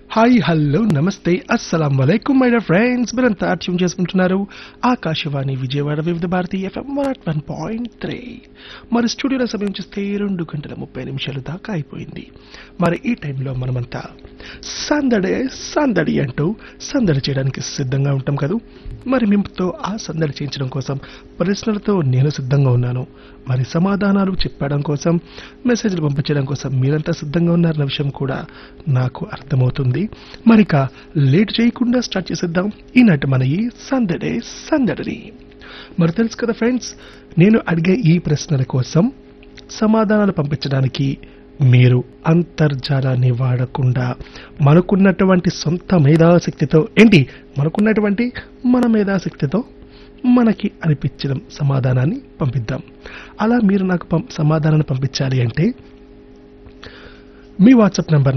hi hello నమస్తే అస్సలం వలైకుం మై డియర్ ఫ్రెండ్స్ మీరంతా ట్యూన్ చేసుకుంటున్నారు Akashvani Vijayawada Vividh Bharati FM one point three మరి స్టూడియోలో సమయం చూస్తే రెండు గంటల ముప్పై నిమిషాలు దాకా అయిపోయింది మరి ఈ టైంలో మనమంతా సందడే సందడి అంటూ సందడి చేయడానికి సిద్ధంగా ఉంటాం కదా మరి మిమ్మతో ఆ సందడి చేయించడం కోసం ప్రశ్నలతో నేను సిద్ధంగా ఉన్నాను మరి సమాధానాలు చెప్పడం కోసం మెసేజ్లు పంపించడం కోసం మీరంతా సిద్ధంగా ఉన్నారన్న విషయం కూడా నాకు అర్థమవుతుంది మరిక లేట్ చేయకుండా స్టార్ట్ చేసేద్దాం ఈనాటి మన ఈ సందడే సందడిని మరి తెలుసు కదా ఫ్రెండ్స్ నేను అడిగే ఈ ప్రశ్నల కోసం సమాధానాలు పంపించడానికి మీరు అంతర్జాలాన్ని వాడకుండా మనకున్నటువంటి సొంత మేధాశక్తితో ఏంటి మనకున్నటువంటి మన మేధాశక్తితో మనకి అనిపించిన సమాధానాన్ని పంపిద్దాం అలా మీరు నాకు పం- సమాధానాన్ని పంపించాలి అంటే మీ వాట్సాప్ నంబర్